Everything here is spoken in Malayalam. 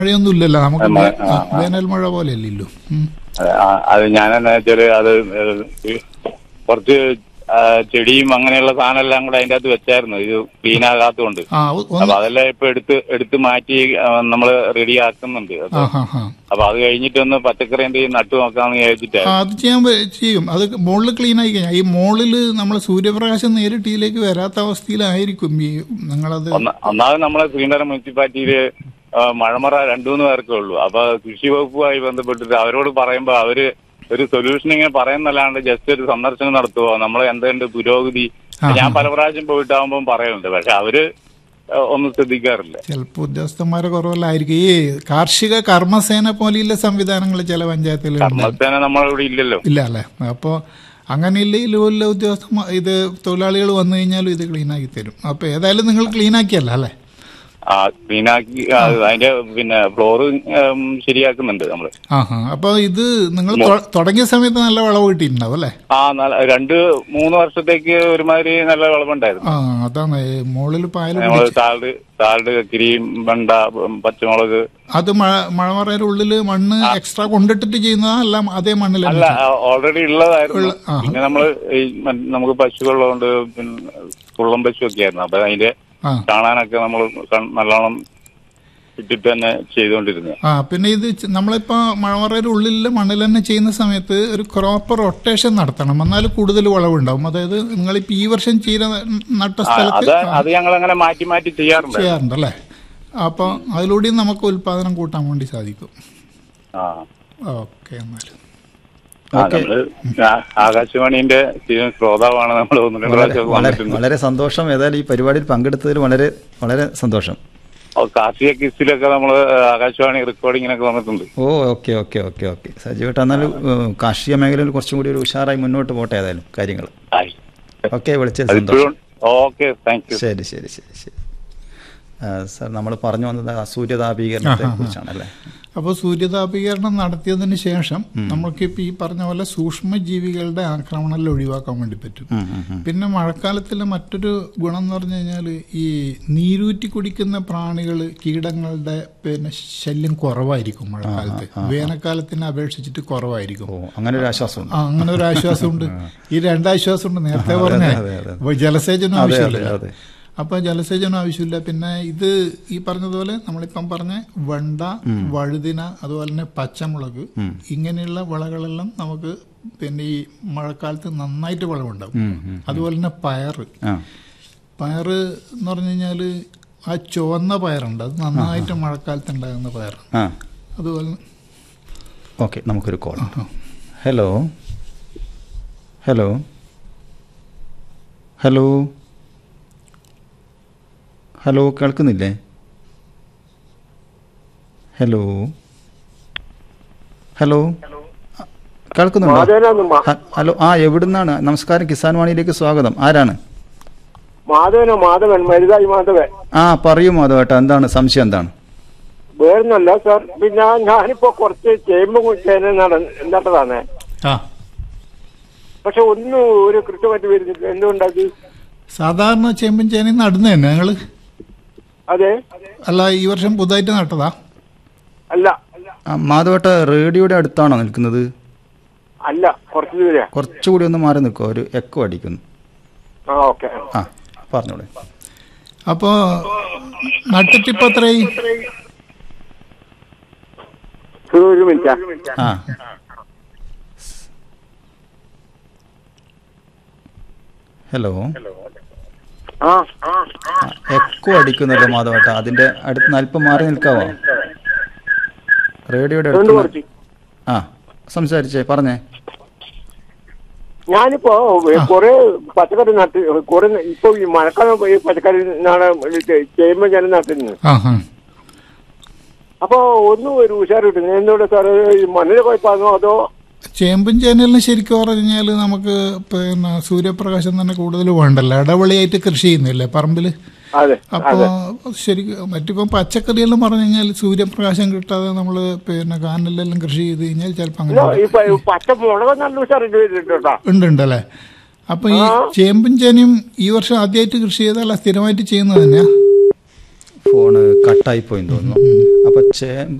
മഴയൊന്നും ഇല്ലല്ലോ നമുക്ക് മഴ, വേ- ആ, ആ, വേനൽ മഴ പോലെ അല്ലല്ലോ ഉം. അത് ആ- അത് ഞാൻ എന്നാ വെച്ചാല് അത് ഈ കുറച്ച് ആ, ചെടിയും അങ്ങനെയുള്ള സാധനം എല്ലാം കൂടെ അതിന്റെ അകത്ത് വെച്ചായിരുന്നു ഇത് ക്ലീൻ ആകാത്തതുകൊണ്ട് ആ ഒ- അപ്പൊ ഒന്ന് അതെല്ലാം ഇപ്പൊ എടുത്ത് എടുത്ത് മാറ്റി നമ്മൾ റെഡി ആക്കുന്നുണ്ട് അത്. ആ ഹാ ഹാ അപ്പൊ അത് കഴിഞ്ഞിട്ടൊന്ന് പച്ചക്കറി എന്തെങ്കിലും നട്ടു നോക്കാന്ന് ആ, വിചാരിച്ചിട്ടായിരുന്നു അത് ചെയ്യാൻ പ- ചെയ്യും അത് മുകളിൽ ക്ലീൻ ആയി കഴിഞ്ഞാൽ ഈ മുകളിൽ നമ്മൾ സൂര്യപ്രകാശം നേരിട്ട് ഇതിലേക്ക് വരാത്ത അവസ്ഥയിലായിരിക്കും ഈ നിങ്ങളത് ഒന്ന- ഒന്നാമത് നമ്മളെ ശ്രീനഗർ മുനിസിപ്പാലിറ്റിയില് ആ, മഴമറ രണ്ടു മൂന്ന് പേർക്കേ ഉള്ളൂ അപ്പൊ കൃഷി വകുപ്പുമായി ബന്ധപ്പെട്ടിട്ട് അവരോട് പറയുമ്പോ അവര് ഒരു സൊല്യൂഷൻ ഇങ്ങനെ പറയുന്നല്ലാണ്ട് ജസ്റ്റ് ഒരു സന്ദർശനം നടത്തുവോ നമ്മൾ എന്തുണ്ട് പുരോഗതി ആഹാ. ഞാൻ പല പ്രാവശ്യം പോയിട്ടാകുമ്പോൾ പറയുന്നുണ്ട് പക്ഷെ അവര് ആ, ഒന്നും ശ്രദ്ധിക്കാറില്ല ചിലപ്പോൾ ഉദ്യോഗസ്ഥന്മാരെ കുറവല്ലായിരിക്കും ഈ കാർഷിക കർമ്മസേന പോലെയുള്ള സംവിധാനങ്ങൾ ചില പഞ്ചായത്തുകളുണ്ട് കർമ്മസേന നമ്മളിവിടെ ഇല്ലല്ലോ ഇല്ല അല്ലേ അപ്പോൾ അങ്ങനെയില്ല ഈ ലെവലിലെ ഉദ്യോഗസ്ഥ ഇത് തൊഴിലാളികൾ വന്നു കഴിഞ്ഞാലും ഇത് ക്ലീൻ ആക്കി തരും അപ്പോൾ ഏതായാലും നിങ്ങൾ ക്ലീൻ ആക്കിയല്ല അല്ലേ ആ ക്ലീനാക്കി ആ, അതിന്റെ പിന്നെ ഫ്ലോറ് ശരിയാക്കുന്നുണ്ട് നമ്മള് ആ ഹാ അപ്പോൾ ഇത് നിങ്ങൾ തൊ- തുടങ്ങിയ സമയത്ത് നല്ല വിളവ് കിട്ടിയിട്ടുണ്ടാവും അല്ലേ ആ നല്ല രണ്ട് മൂന്ന് വർഷത്തേക്ക് ഒരുമാതിരി നല്ല വിളവുണ്ടായിരുന്നു ആ അതാണ് മുകളിൽ പായൽ നമ്മള് താൾഡ് താൾഡ് കക്കിരിയും വെണ്ട പച്ചമുളക് അത് മഴ മഴമറയുടെ ഉള്ളിൽ മണ്ണ് എക്സ്ട്രാ കൊണ്ടിട്ടിട്ട് ചെയ്യുന്നതാ അല്ല അതേ മണ്ണിൽ അല്ല ഓൾറെഡി ഉള്ളതായിരുന്നു ഉള്ള- ആ. പിന്നെ നമ്മള് ഈ മ- നമുക്ക് പശുക്കളുള്ളതുകൊണ്ട് പിന്നെ കുള്ളം പശു ഒക്കെ ആയിരുന്നു അപ്പൊ അതിന്റെ ആ കാണാനൊക്കെ നമ്മൾ നല്ലോണം ഇട്ടിട്ട് തന്നെ ചെയ്തുകൊണ്ടിരുന്നത് ആ പിന്നെ ഇത് ച- നമ്മളിപ്പോ മഴമറയുടെ ഉള്ളിലെ മണ്ണിൽ തന്നെ ചെയ്യുന്ന സമയത്ത് ഒരു ക്രോപ്പ് റൊട്ടേഷൻ നടത്തണം എന്നാൽ കൂടുതൽ വിളവുണ്ടാവും അതായത് നിങ്ങളിപ്പോ ഈ വർഷം ചീര നട്ട ആ, സ്ഥലത്ത് അത് അത് ഞങ്ങൾ അങ്ങനെ മാറ്റി മാറ്റി ചെയ്യാറുണ്ട് ചെയ്യാറുണ്ടല്ലേ അപ്പൊ അതിലൂടെയും നമുക്ക് ഉൽപാദനം കൂട്ടാൻ വേണ്ടി സാധിക്കും ആ ഓക്കെ എന്നാലും ആ, നമ്മള് ആ- ആകാശവാണിന്റെ സ്ഥിരം ശ്രോതാവാണ് നമ്മൾ ഒന്ന് രണ്ട് പ്രാവശ്യം വളരെ വന്നിട്ടുണ്ട് വളരെ സന്തോഷം ഏതായാലും ഈ പരിപാടിയിൽ പങ്കെടുത്തതിൽ വളരെ വളരെ സന്തോഷം ഓ, കാർഷിക കിസിലൊക്കെ നമ്മൾ ആകാശവാണി റെക്കോർഡിങ്ങിനൊക്കെ വന്നിട്ടുണ്ട് ഓ ഓക്കെ ഓക്കെ ഓക്കെ ഓക്കെ സജീവട്ട എന്നാലും ഏഹ്, കാർഷിക മേഖലയിൽ കുറച്ചും കൂടി ഒരു ഉഷാറായി മുന്നോട്ട് പോട്ടെ ഏതായാലും കാര്യങ്ങൾ ആയി. ഓക്കെ വിളിച്ചത് സന്തോഷം അതിപ്പോഴും ഓക്കെ താങ്ക് യു ശരി ശരി ശരി ശരി ആ, സാർ നമ്മൾ പറഞ്ഞു വന്നത് സൂര്യതാപീകരണത്തെ കുറിച്ചാണ് അല്ലേ അപ്പോൾ സൂര്യതാപീകരണം നടത്തിയതിന് ശേഷം നമുക്കിപ്പോൾ ഈ പറഞ്ഞ പോലെ സൂക്ഷ്മജീവികളുടെ ആക്രമണം ഒഴിവാക്കാൻ വേണ്ടി പറ്റും ഉം, ഉം, ഉം. പിന്നെ മഴക്കാലത്തിലെ മറ്റൊരു ഗുണം എന്ന് പറഞ്ഞു കഴിഞ്ഞാൽ ഈ നീരൂറ്റി കുടിക്കുന്ന പ്രാണികൾ കീടങ്ങളുടെ പിന്നെ ശല്യം കുറവായിരിക്കും മഴക്കാലത്ത് വേനൽക്കാലത്തിനെ അപേക്ഷിച്ചിട്ട് കുറവായിരിക്കും ഓ അങ്ങനെ ഒരു ആശ്വാസമുണ്ട് ആ അങ്ങനെ ഒരു ആശ്വാസമുണ്ട് ഈ രണ്ടാശ്വാസമുണ്ട് നേരത്തെ പറഞ്ഞ അതെ, അതെ. ജലസേചനം അതെ, അതെ, ആവശ്യമില്ല അതെ. അപ്പൊ ജലസേചനം ആവശ്യമില്ല പിന്നെ ഇത് ഈ പറഞ്ഞതുപോലെ നമ്മളിപ്പം പറഞ്ഞ വെണ്ട വഴുതിന അതുപോലെ തന്നെ പച്ചമുളക് ഇങ്ങനെയുള്ള വിളകളെല്ലാം നമുക്ക് പിന്നെ ഈ മഴക്കാലത്ത് നന്നായിട്ട് വിളവുണ്ടാവും ഉം, ഉം. അതുപോലെ തന്നെ പയറ് ആ പയറ് എന്ന് പറഞ്ഞു കഴിഞ്ഞാൽ ആ ചുവന്ന പയറുണ്ട് അത് നന്നായിട്ട് മഴക്കാലത്ത് ഉണ്ടാകുന്ന പയർ ആ അതുപോലെ ഓക്കെ നമുക്കൊരു call hello hello hello hello കേൾക്കുന്നില്ലേ ഹലോ ഹലോ ആ, കേൾക്കുന്നുണ്ടോ ഹ- ഹലോ ആ എവിടുന്നാണ് നമസ്കാരം കിസാൻ വാണിയിലേക്ക് സ്വാഗതം ആരാണ് മാധവനോ മാധവൻ മരുതായി മാധവൻ ആ പറയൂ മാധവേട്ട എന്താണ് സംശയം എന്താണ് വേറൊന്നല്ല സാർ പിന്നെ ഞാനിപ്പോ കുറച്ച് ചേമ്പ് ചേന നട- നട്ടതാണ് ആ പക്ഷെ ഒന്നും ഒരു കൃത്യമായിട്ട് വരുന്നില്ല എന്തുകൊണ്ടത് സാധാരണ ചേമ്പും ചേനയും നടുന്ന തന്നെ ഞങ്ങള് അതെ അല്ല ഈ വർഷം പുതുതായിട്ട് നട്ടതാ അല്ല ആ, മാധവേട്ട റേഡിയോയുടെ അടുത്താണോ നിൽക്കുന്നത് അല്ല കുറച്ച് ദൂരെ കുറച്ചുകൂടി ഒന്ന് മാറി നിൽക്കുമോ ഒരു എക്കോ അടിക്കുന്നു ആ ഓക്കെ ആ പറഞ്ഞോളൂ അപ്പോ നട്ടിട്ട് ഇപ്പൊ എത്രയായി ഒരു മിനിറ്റ് ആ ഹലോ ആ എക്കോ അടിക്കുന്നല്ലോ മാധവേട്ട അതിന്റെ അടുത്ത് നിന്ന് അല്പം മാറി നിൽക്കാവോ റേഡിയോയുടെ രണ്ട് അടുത്ത് കുറച്ച് ആ സംസാരിച്ചേ പറഞ്ഞേ ഞാനിപ്പോ കുറെ പച്ചക്കറി നട്ട് കുറെ ഇപ്പൊ ഈ മഴക്കാലം ഈ പച്ചക്കറി നാളെ ചേമ്പ് ഞാൻ നട്ടിരുന്നു ആ ആ അപ്പൊ ഒന്നും ഒരു ഉഷാർ കിട്ടുന്നു എന്തുകൊണ്ട് സാറ് ഈ മണ്ണിന് കുഴപ്പമാണോ അതോ ചേമ്പും ചേനലിനും ശരിക്കും പറഞ്ഞാൽ നമുക്ക് പിന്നെ സൂര്യപ്രകാശം തന്നെ കൂടുതൽ വേണ്ടല്ലോ ഇടവിളിയായിട്ട് കൃഷി ചെയ്യുന്നില്ലേ പറമ്പില് അതെ അപ്പോ ശരിക്കും മറ്റിപ്പം പച്ചക്കറിയെല്ലാം പറഞ്ഞു കഴിഞ്ഞാൽ സൂര്യപ്രകാശം കിട്ടാതെ നമ്മൾ പിന്നെ കാനലെല്ലാം കൃഷി ചെയ്ത് കഴിഞ്ഞാൽ ചിലപ്പോൾ അങ്ങനെ ഈ പ- പച്ച മുളക് നല്ല ഉഷാറിട്ട് വരുന്നുണ്ട് കേട്ടോ ഉണ്ട് ഉണ്ടല്ലേ അപ്പൊ ഈ ചേമ്പും ചേനയും ഈ വർഷം ആദ്യമായിട്ട് കൃഷി ചെയ്തല്ല സ്ഥിരമായിട്ട് ചെയ്യുന്നത് തന്നെയാ ഫോണ് കട്ടായി പോയി തോന്നുന്നു അപ്പൊ ചേമ്പ്